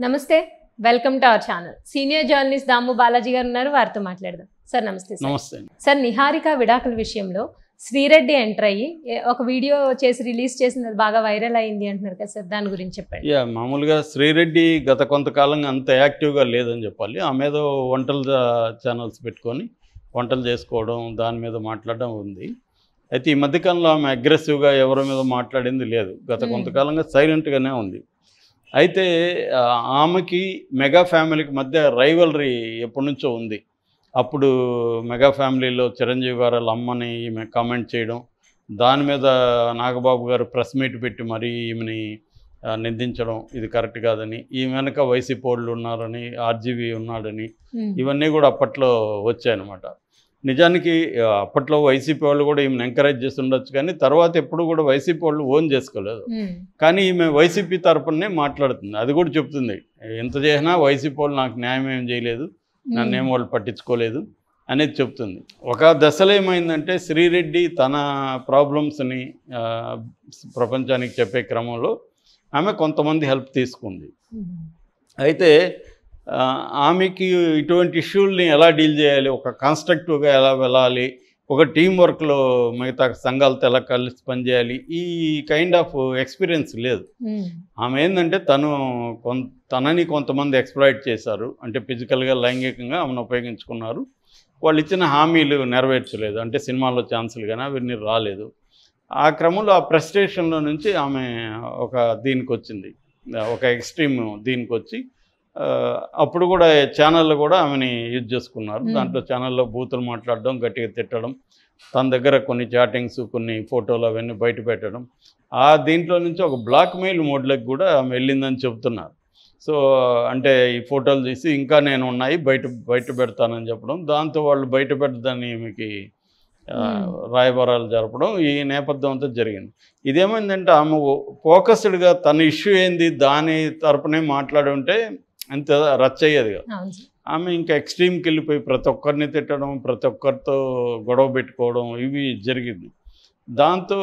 నమస్తే welcome to our channel senior journalist Damu Balaji గారు ఉన్నారు వారితో మాట్లాడదాం సార్ నమస్తే సార్ నమస్తే అండి సార్ నిహారిక విడాకుల విషయంలో శ్రీరెడ్డి ఎంటర్ అయ్యి ఏ- ఒక వీడియో చేసి రిలీజ్ చేసింది అది బాగా వైరల్ అయింది అంటున్నారు కదా సార్ దాని గురించి చెప్పండి యా మామూలుగా శ్రీరెడ్డి గత కొంతకాలంగా అంత యాక్టివ్గా లేదని చెప్పాలి ఆమె ఏదో వంటల ఛానల్స్ పెట్టుకొని వంటలు చేసుకోవడం దాని మీద మాట్లాడడం ఉంది అయితే ఈ మధ్యకాలంలో ఆమె అగ్రెసివ్గా ఎవరి మీద మాట్లాడింది లేదు గత Hmm. కొంతకాలంగా సైలెంట్గానే ఉంది అయితే ఆ, ఆమెకి మెగా ఫ్యామిలీకి మధ్య రైవలరీ ఎప్పటి నుంచో ఉంది అప్పుడు మెగా ఫ్యామిలీలో చిరంజీవి గారు వాళ్ళ అమ్మని ఈమె కామెంట్ చేయడం దాని మీద నాగబాబు గారు ప్రెస్ మీట్ పెట్టి మరీ ఈమెని ఆ, నిందించడం ఇది కరెక్ట్ కాదని ఈ వెనక వైసీపీ వాళ్ళు ఉన్నారని ఆర్జీవీ ఉన్నాడని ఉమ్. ఇవన్నీ కూడా అప్పట్లో వచ్చాయన్నమాట నిజానికి ఆ, అప్పట్లో వైసీపీ వాళ్ళు కూడా ఈమెను ఎంకరేజ్ చేసి ఉండొచ్చు కానీ తర్వాత ఎప్పుడు కూడా వైసీపీ వాళ్ళు ఓన్ చేసుకోలేదు ఉమ్. కానీ ఈమె వైసీపీ తరపునే మాట్లాడుతుంది అది కూడా చెప్తుంది ఎంత చేసినా వైసీపీ వాళ్ళు నాకు న్యాయం ఏం చేయలేదు నన్నేం వాళ్ళు పట్టించుకోలేదు అనేది చెప్తుంది ఒక దశలో ఏమైందంటే శ్రీరెడ్డి తన ప్రాబ్లమ్స్ని ఆ, ప్రపంచానికి చెప్పే క్రమంలో ఆమె కొంతమంది హెల్ప్ తీసుకుంది ఉమ్. అయితే ఆ, ఆమెకి ఇటువంటి ఇష్యూల్ని ఎలా డీల్ చేయాలి ఒక కాన్స్ట్రక్టివ్గా ఎలా వెళ్ళాలి ఒక టీం వర్క్లో మిగతా సంఘాలతో ఎలా కలిసి పనిచేయాలి ఈ కైండ్ ఆఫ్ ఎక్స్పీరియన్స్ లేదు ఉమ్. ఆమె ఏంటంటే తను కొన్ తనని కొంతమంది ఎక్స్ప్లాయిట్ చేశారు అంటే ఫిజికల్గా లైంగికంగా ఆమెను ఉపయోగించుకున్నారు వాళ్ళు ఇచ్చిన హామీలు నెరవేర్చలేదు అంటే సినిమాల్లో ఛాన్సులు కానీ అవన్నీ రాలేదు ఆ క్రమంలో ఆ ప్రెస్టేషన్లో నుంచి ఆమె ఒక దీనికి వచ్చింది ఒక ఎక్స్ట్రీమ్ దీనికి వచ్చి ఆ, అప్పుడు కూడా ఛానళ్ళు కూడా ఆమెని యూజ్ చేసుకున్నారు Hmm. దాంట్లో ఛానల్లో బూతులు మాట్లాడడం గట్టిగా తిట్టడం తన దగ్గర కొన్ని చాటింగ్స్ కొన్ని ఫోటోలు అవన్నీ బయట పెట్టడం ఆ దీంట్లో నుంచి ఒక బ్లాక్ మెయిల్ మోడ్లోకి కూడా ఆమె వెళ్ళిందని చెప్తున్నారు సో అంటే ఈ ఫోటోలు తీసి ఇంకా నేను ఉన్నాయి బయట బయట పెడతానని చెప్పడం దాంతో వాళ్ళు బయట పెట్టదని ఈమెకి ఆ, Hmm. రాయబారాలు జరపడం ఈ నేపథ్యం అంతా జరిగింది ఇదేమైందంటే ఆమె ఫోకస్డ్గా తన ఇష్యూ ఏంది దాని తరపునే మాట్లాడి ఉంటే అంత రచ్చ అయ్యేది కాదు అవును సార్ ఆమె ఇంకా ఎక్స్ట్రీమ్కి వెళ్ళిపోయి ప్రతి ఒక్కరిని తిట్టడం ప్రతి ఒక్కరితో గొడవ పెట్టుకోవడం ఇవి జరిగింది దాంతో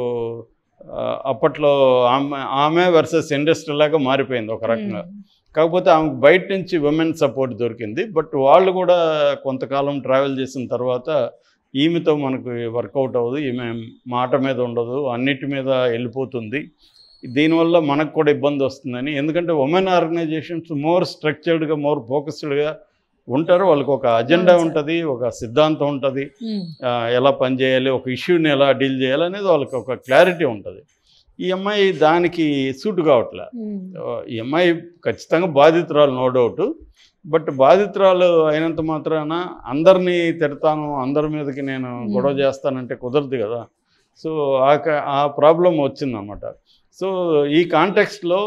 ఆ, అప్పట్లో ఆమె ఆమె వర్సెస్ ఇండస్ట్రీ లాగా మారిపోయింది ఒక రకంగా ఉమ్. కాకపోతే ఆమెకు బయట నుంచి ఉమెన్ సపోర్ట్ దొరికింది బట్ వాళ్ళు కూడా కొంతకాలం ట్రావెల్ చేసిన తర్వాత ఈమెతో మనకు వర్కౌట్ అవ్వదు ఈమె మాట మీద ఉండదు అన్నిటి మీద వెళ్ళిపోతుంది దీనివల్ల మనకు కూడా ఇబ్బంది వస్తుందని ఎందుకంటే ఉమెన్ ఆర్గనైజేషన్స్ మోర్ స్ట్రక్చర్డ్గా మోర్ ఫోకస్డ్గా ఉంటారు వాళ్ళకి ఒక అజెండా అవును సార్. ఉంటుంది ఒక సిద్ధాంతం ఉంటుంది ఉమ్. ఆ, ఎలా పనిచేయాలి ఒక ఇష్యూని ఎలా డీల్ చేయాలి అనేది వాళ్ళకి ఒక క్లారిటీ ఉంటుంది ఈ అమ్మాయి దానికి సూట్ కావట్లే ఉమ్. ఈ అమ్మాయి ఖచ్చితంగా బాధితురాలు నో డౌట్ బట్ బాధితురాలు అయినంత మాత్రాన అందరినీ తిడతాను అందరి మీదకి నేను గొడవ చేస్తానంటే కుదరదు కదా సో ఆ క- ఆ ప్రాబ్లం వచ్చిందన్నమాట సో ఈ కాంటెక్స్ట్లో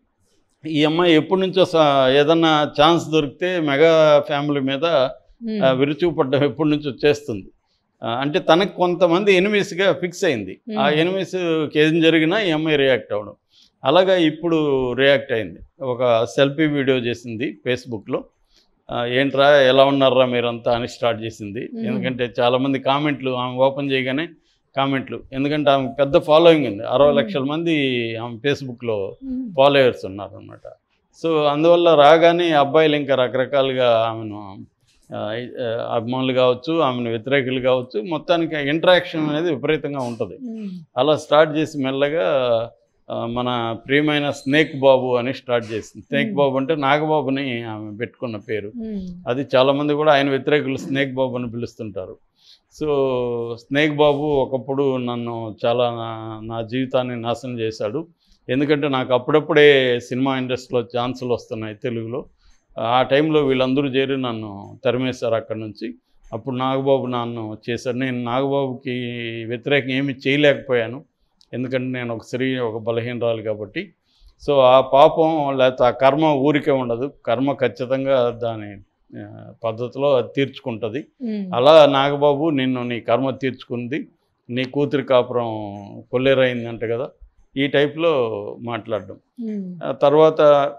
ఈ అమ్మాయి ఎప్పటి నుంచో స- ఏదన్నా ఛాన్స్ దొరికితే మెగా ఫ్యామిలీ మీద ఉమ్. ఆ, విరుచుకుపడ్డం ఎప్పటి నుంచో చేస్తుంది ఆ, అంటే తనకు కొంతమంది ఎనిమిస్గా ఫిక్స్ అయింది ఆ Hmm. ఎనిమిస్ ఏం జరిగినా ఈ అమ్మాయి రియాక్ట్ అవ్వడం అలాగా ఇప్పుడు రియాక్ట్ అయింది ఒక సెల్ఫీ వీడియో చేసింది ఫేస్బుక్లో ఆ, ఏంట్రా ఎలా ఉన్నారా మీరంతా అని స్టార్ట్ చేసింది Hmm. ఎందుకంటే చాలామంది కామెంట్లు ఆమె ఓపెన్ చేయగానే కామెంట్లు ఎందుకంటే ఆమె పెద్ద ఫాలోయింగ్ ఉంది అరవై Hmm. లక్షల మంది ఆమె ఫేస్బుక్లో ఉమ్. ఫాలోయర్స్ ఉన్నారనమాట సో అందువల్ల రాగానే అబ్బాయిలు ఇంకా రకరకాలుగా ఆమెను ఆ, ఆ, అభిమానులు కావచ్చు ఆమెను వ్యతిరేకులు కావచ్చు మొత్తానికి ఇంటరాక్షన్ అనేది విపరీతంగా ఉంటుంది ఉమ్. అలా స్టార్ట్ చేసి మెల్లగా ఆ, మన ప్రియమైన స్నేక్ బాబు అని స్టార్ట్ చేసింది స్నేక్ Hmm. బాబు అంటే నాగబాబుని ఆమె పెట్టుకున్న పేరు ఉమ్. అది చాలామంది కూడా ఆయన వ్యతిరేకులు స్నేక్ బాబు అని పిలుస్తుంటారు సో స్నేక్ బాబు ఒకప్పుడు నన్ను చాలా నా నా జీవితాన్ని నాశనం చేశాడు ఎందుకంటే నాకు అప్పుడప్పుడే సినిమా ఇండస్ట్రీలో ఛాన్సులు వస్తున్నాయి తెలుగులో ఆ టైంలో వీళ్ళందరూ చేరి నన్ను తరిమేశారు అక్కడి నుంచి అప్పుడు నాగబాబు నన్ను చేశాడు నేను నాగబాబుకి వ్యతిరేకంగా ఏమీ చేయలేకపోయాను ఎందుకంటే నేను ఒక స్త్రీ ఒక బలహీనరాలు కాబట్టి సో ఆ పాపం లేకపోతే ఆ కర్మ ఊరికే ఉండదు కర్మ ఖచ్చితంగా దాని ఆ, పద్ధతిలో అది తీర్చుకుంటుంది ఉమ్. అలా నాగబాబు నిన్ను నీ కర్మ తీర్చుకుంది నీ కూతురి కాపురం కొల్లేరైందంట కదా ఈ టైప్లో మాట్లాడడం ఉమ్. ఆ తర్వాత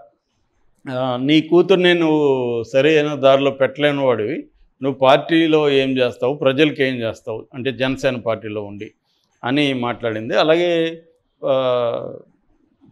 ఆ, నీ కూతుర్ని నువ్వు సరైన దారిలో పెట్టలేని వాడివి నువ్వు పార్టీలో ఏం చేస్తావు ప్రజలకి ఏం చేస్తావు అంటే జనసేన పార్టీలో ఉండి అని మాట్లాడింది అలాగే ఆ,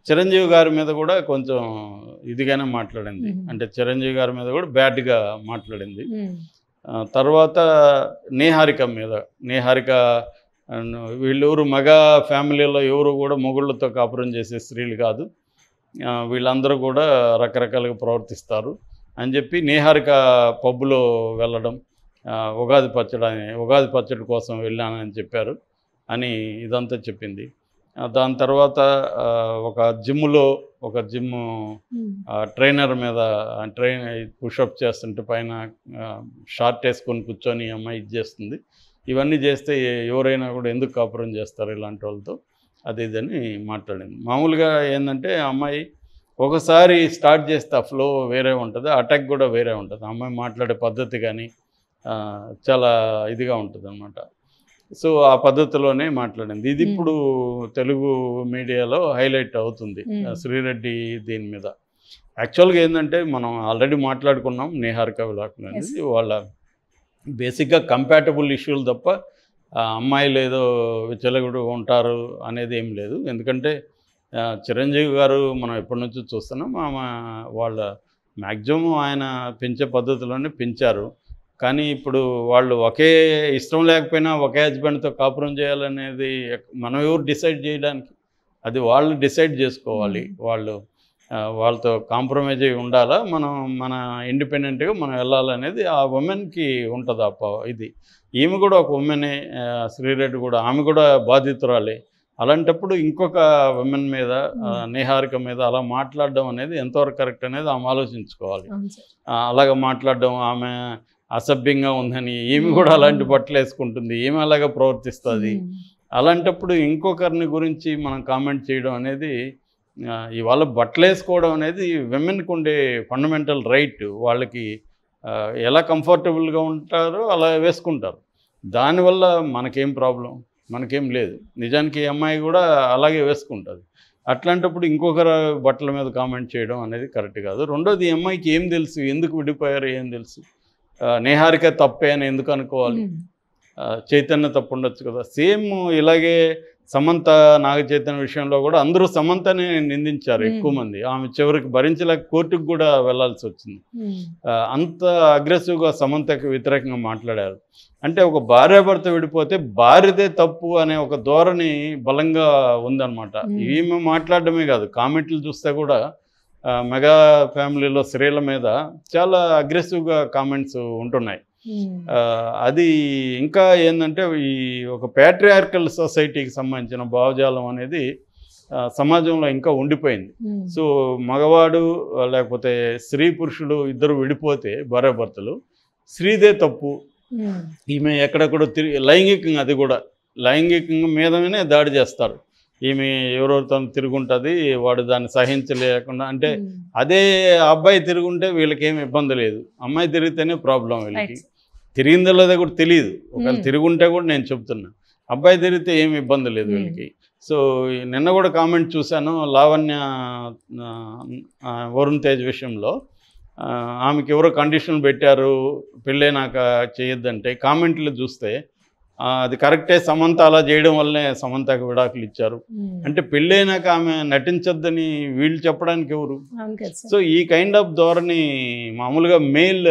చిరంజీవి గారి మీద కూడా కొంచెం ఇదిగానే మాట్లాడింది మ్మ్. అంటే చిరంజీవి గారి మీద కూడా బ్యాడ్గా మాట్లాడింది ఉమ్, ఆ, తర్వాత నేహారిక మీద నేహారిక అండ్ వీళ్ళెవరు మగ ఫ్యామిలీలో ఎవరు కూడా మొగుళ్ళతో కాపురం చేసే స్త్రీలు కాదు ఆ, వీళ్ళందరూ కూడా రకరకాలుగా ప్రవర్తిస్తారు అని చెప్పి నేహారిక పబ్బులో వెళ్ళడం ఆ, ఉగాది పచ్చడి అని ఉగాది పచ్చడి కోసం వెళ్ళానని చెప్పారు అని ఇదంతా చెప్పింది ఆ, దాని తర్వాత ఆ, ఒక జిమ్లో ఒక జిమ్ ఉమ్, ఆ ట్రైనర్ మీద ఆ ట్రైన్ పుషప్ చేస్తుంటే పైన ఆ, షార్ట్ వేసుకొని కూర్చొని ఈ అమ్మాయి ఇది చేస్తుంది ఇవన్నీ చేస్తే ఏ- ఎవరైనా కూడా ఎందుకు కాపురం చేస్తారు ఇలాంటి వాళ్ళతో అది ఇదని మాట్లాడింది మామూలుగా ఏంటంటే ఆ అమ్మాయి ఒకసారి స్టార్ట్ చేస్తే ఆ ఫ్లో వేరే ఉంటుంది అటాక్ కూడా వేరే ఉంటుంది ఆ అమ్మాయి మాట్లాడే పద్ధతి కానీ ఆ, చాలా ఇదిగా ఉంటుంది అనమాట సో ఆ పద్ధతిలోనే మాట్లాడింది ఇది ఇప్పుడు తెలుగు మీడియాలో హైలైట్ అవుతుంది Hmm. ఆ, శ్రీరెడ్డి దీని మీద యాక్చువల్గా ఏంటంటే మనం ఆల్రెడీ మాట్లాడుకున్నాం నేహారిక విలాకులు అనేది వాళ్ళ బేసిక్గా కంపాటబుల్ ఇష్యూలు తప్ప ఆ, అమ్మాయిలు ఏదో విచ్చలగుడు ఉంటారు అనేది ఏం లేదు ఎందుకంటే ఆ, చిరంజీవి గారు మనం ఎప్పటి నుంచో చూస్తున్నాం ఆమె వాళ్ళ మ్యాక్సిమం ఆయన పెంచే పద్ధతిలోనే పెంచారు కానీ ఇప్పుడు వాళ్ళు ఒకే ఇష్టం లేకపోయినా ఒకే హస్బెండ్తో కాపురం చేయాలనేది మనం ఎవరు డిసైడ్ చేయడానికి అది వాళ్ళు డిసైడ్ చేసుకోవాలి వాళ్ళు ఆ, వాళ్ళతో కాంప్రమైజ్ అయి ఉండాలా మనం మన ఇండిపెండెంట్గా మనం వెళ్ళాలనేది ఆ ఉమెన్కి ఉంటుంది ఆ ప- ఇది ఈమె కూడా ఒక ఉమెనే ఆ, శ్రీరెడ్డి కూడా ఆమె కూడా బాధితురాలే అలాంటప్పుడు ఇంకొక ఉమెన్ మీద ఆ, Hmm. నేహారిక మీద అలా మాట్లాడడం అనేది ఎంతవరకు కరెక్ట్ అనేది ఆమె ఆలోచించుకోవాలి అవును సార్ ఆ, అలాగ మాట్లాడడం ఆమె అసభ్యంగా ఉందని ఈమె కూడా Hmm. అలాంటి బట్టలు వేసుకుంటుంది ఈమె అలాగ ప్రవర్తిస్తుంది ఉమ్, అలాంటప్పుడు ఇంకొకరిని గురించి మనం కామెంట్ చేయడం అనేది ఆ, ఇవాళ బట్టలు వేసుకోవడం అనేది విమెన్కి ఉండే ఫండమెంటల్ రైట్ వాళ్ళకి ఆ, ఎలా కంఫర్టబుల్గా ఉంటారో అలా వేసుకుంటారు దానివల్ల మనకేం ప్రాబ్లం మనకేం లేదు నిజానికి ఈ అమ్మాయి కూడా అలాగే వేసుకుంటుంది అట్లాంటప్పుడు ఇంకొకరు బట్టల మీద కామెంట్ చేయడం అనేది కరెక్ట్ కాదు రెండోది ఈ అమ్మాయికి ఏం తెలుసు ఎందుకు విడిపోయారు ఏం తెలుసు ఆ, నేహారిక తప్పే అని ఎందుకు అనుకోవాలి ఉమ్, ఆ, చైతన్య తప్పు ఉండొచ్చు కదా సేమ్ ఇలాగే సమంత నాగ చైతన్య విషయంలో కూడా అందరూ సమంతని నిందించారు ఎక్కువ Hmm. మంది ఆమె చివరికి భరించలేక కోర్టుకు కూడా వెళ్ళాల్సి వచ్చింది ఉమ్, ఆ, అంత అగ్రెసివ్గా సమంతకి వ్యతిరేకంగా మాట్లాడారు అంటే ఒక భార్యాభర్త విడిపోతే భార్యదే తప్పు అనే ఒక ధోరణి బలంగా ఉందన్నమాట Hmm. ఈమె మాట్లాడడమే కాదు కామెంట్లు చూస్తే కూడా ఆ, మెగా ఫ్యామిలీలో స్త్రీల మీద చాలా అగ్రెసివ్గా కామెంట్స్ ఉంటున్నాయి ఉమ్, ఆ, అది ఇంకా ఏంటంటే ఈ ఒక ప్యాట్రియార్కల్ సొసైటీకి సంబంధించిన భావజాలం అనేది ఆ, సమాజంలో ఇంకా ఉండిపోయింది ఉమ్, సో మగవాడు ఆ, లేకపోతే స్త్రీ పురుషుడు ఇద్దరు విడిపోతే భార్యాభర్తలు స్త్రీదే తప్పు ఉమ్, ఈమె ఎక్కడెక్కడో తిరిగి లైంగికంగా అది కూడా లైంగికంగా మీదనే దాడి చేస్తారు ఈమె ఎవరెవరితో తిరుగుంటుంది వాడు దాన్ని సహించలేకుండా అంటే ఉమ్, అదే అబ్బాయి తిరుగుంటే వీళ్ళకి ఏమి ఇబ్బంది లేదు అమ్మాయి తిరిగితేనే ప్రాబ్లం వీళ్ళకి రైట్. తిరిగిందో లేదో కూడా తెలియదు ఒకవేళ Hmm. తిరుగుంటే కూడా నేను చెప్తున్నా అబ్బాయి తిరిగితే ఏమి ఇబ్బంది లేదు Hmm. వీళ్ళకి సో ఈ నిన్న కూడా కామెంట్ చూశాను లావణ్య ఆ, ఆ, వరుణ్ తేజ్ విషయంలో ఆ, ఆమెకి ఎవరో కండిషన్ పెట్టారు పెళ్ళైనాక చేయొద్దంటే కామెంట్లు చూస్తే ఆ, అది కరెక్టే సమంత అలా చేయడం వల్లనే సమంతకు విడాకులు ఇచ్చారు ఉమ్, అంటే పెళ్ళైనాక ఆమె నటించొద్దని వీళ్ళు చెప్పడానికి ఎవరు అవును కదా సార్ సో ఈ కైండ్ ఆఫ్ ధోరణి మామూలుగా మేల్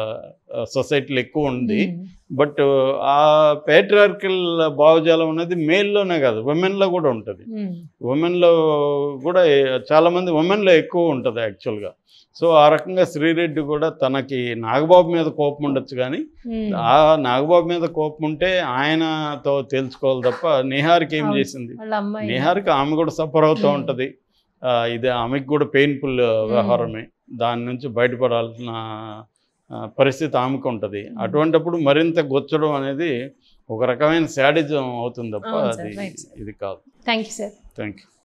సొసైటీలో ఎక్కువ ఉంది ఉమ్, బట్ ఆ పేట్రియార్కల్ భావజాలం అనేది మేల్లోనే కాదు ఉమెన్లో కూడా ఉంటుంది ఉమ్, ఉమెన్లో కూడా ఏ- చాలామంది ఉమెన్లో ఎక్కువ ఉంటుంది యాక్చువల్గా సో ఆ రకంగా శ్రీరెడ్డి కూడా తనకి నాగబాబు మీద కోపం ఉండొచ్చు కానీ ఉమ్, ఆ నాగబాబు మీద కోపం ఉంటే ఆయనతో తెలుసుకోవాలి తప్ప నిహార్కి ఏం అవును. చేసింది వాళ్ళ అమ్మాయి నిహార్కి ఆమె కూడా సఫర్ అవుతూ Hmm. ఉంటుంది ఆ, ఇది ఆమెకి కూడా పెయిన్ఫుల్ వ్యవహారమే దాని నుంచి బయటపడాల్సిన ఆ, పరిస్థితి ఆమెకు ఉంటుంది Hmm. అటువంటప్పుడు మరింత గొచ్చడం అనేది ఒక రకమైన శాడిజం అవుతుంది తప్ప అవును సార్, అది right. ఇది కాదు thank you sir thank you